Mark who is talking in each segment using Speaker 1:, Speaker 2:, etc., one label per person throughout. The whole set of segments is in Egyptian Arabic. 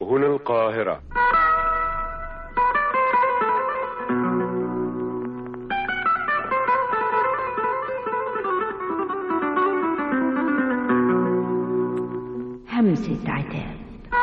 Speaker 1: هنا القاهرة
Speaker 2: همسة عتاب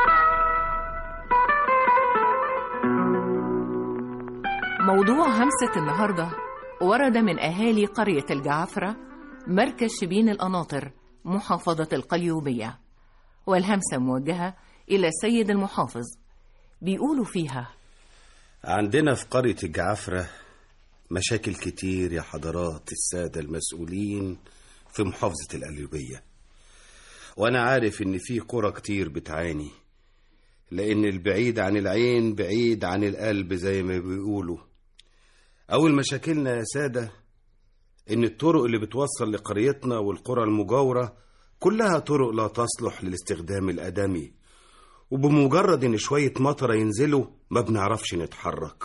Speaker 3: موضوع همسة النهاردة ورد من أهالي قرية الجعفرة مركز شبين القناطر محافظة القليوبية والهمسة موجهة إلى السيد المحافظ بيقولوا فيها
Speaker 4: عندنا في قرية الجعفرة مشاكل كتير يا حضرات السادة المسؤولين في محافظة القليوبية وأنا عارف إن في قرى كتير بتعاني لأن البعيد عن العين بعيد عن القلب زي ما بيقولوا أول مشاكلنا يا سادة إن الطرق اللي بتوصل لقريتنا والقرى المجاورة كلها طرق لا تصلح للاستخدام الآدمي وبمجرد إن شوية مطرة ينزلوا ما بنعرفش نتحرك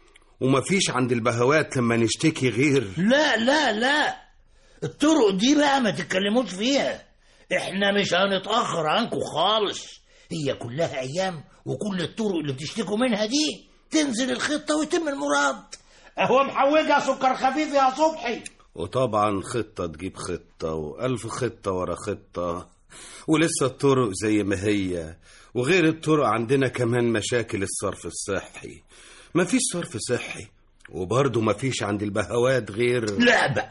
Speaker 4: ومفيش عند البهوات لما نشتكي غير
Speaker 5: لا لا لا الطرق دي بقى ما تتكلموش فيها احنا مش هنتأخر عنكم خالص هي كلها ايام وكل الطرق اللي بتشتكوا منها دي تنزل الخطة ويتم المراد اهو محوجة سكر خفيف يا صبحي
Speaker 4: وطبعا خطة تجيب خطة وألف خطة ورا خطة ولسه الطرق زي ما هي وغير الطرق عندنا كمان مشاكل الصرف الصحي مفيش صرف صحي وبرضه مفيش عند البهوات غير
Speaker 5: لا بقى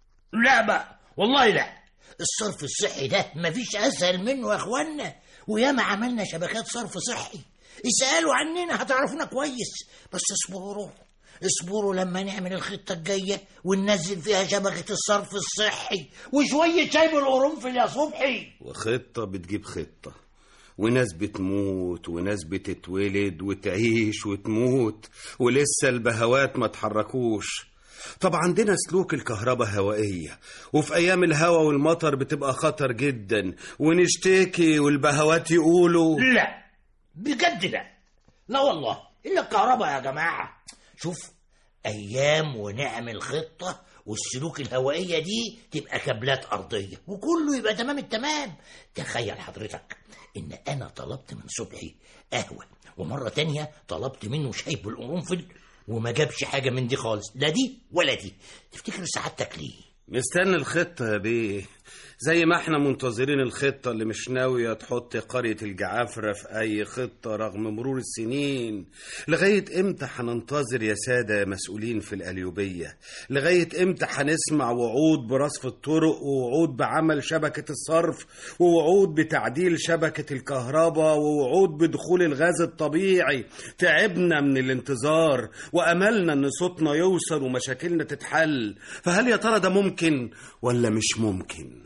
Speaker 5: لا بقى والله لا الصرف الصحي ده مفيش اسهل منه يا اخوانا وياما عملنا شبكات صرف صحي اسألوا عننا هتعرفونا كويس بس اصبروا اصبروا لما نعمل الخطة الجاية وننزل فيها شبكة الصرف الصحي وشوية شاي بالقرنفل يا صبحي
Speaker 4: وخطة بتجيب خطة وناس بتموت وناس بتتولد وتعيش وتموت ولسه البهوات ما تحركوش طب عندنا سلوك الكهرباء هوائية وفي أيام الهوا والمطر بتبقى خطر جدا ونشتكي والبهوات يقولوا
Speaker 5: لا بجد لا لا والله إلا الكهرباء يا جماعة شوف أيام ونعمل خطة والسلوك الهوائية دي تبقى كابلات أرضية وكله يبقى تمام التمام تخيل حضرتك إن أنا طلبت من صبحي قهوة ومرة تانية طلبت منه شاي بالقرنفل وما جابش حاجة من دي خالص لا دي ولا دي تفتكر سعادتك ليه
Speaker 4: مستني الخطة يا بيه زي ما احنا منتظرين الخطة اللي مش ناوية تحط قرية الجعافرة في أي خطة رغم مرور السنين لغاية إمتى هننتظر يا سادة يا مسؤولين في القليوبية لغاية إمتى هنسمع وعود برصف الطرق ووعود بعمل شبكة الصرف ووعود بتعديل شبكة الكهرباء ووعود بدخول الغاز الطبيعي تعبنا من الانتظار وأملنا إن صوتنا يوصل ومشاكلنا تتحل فهل يا ترى ده ممكن ولا مش ممكن؟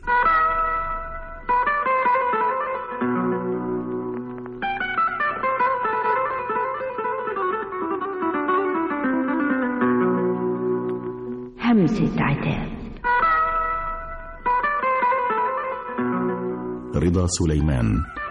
Speaker 2: همسة عتاب
Speaker 6: رضا سليمان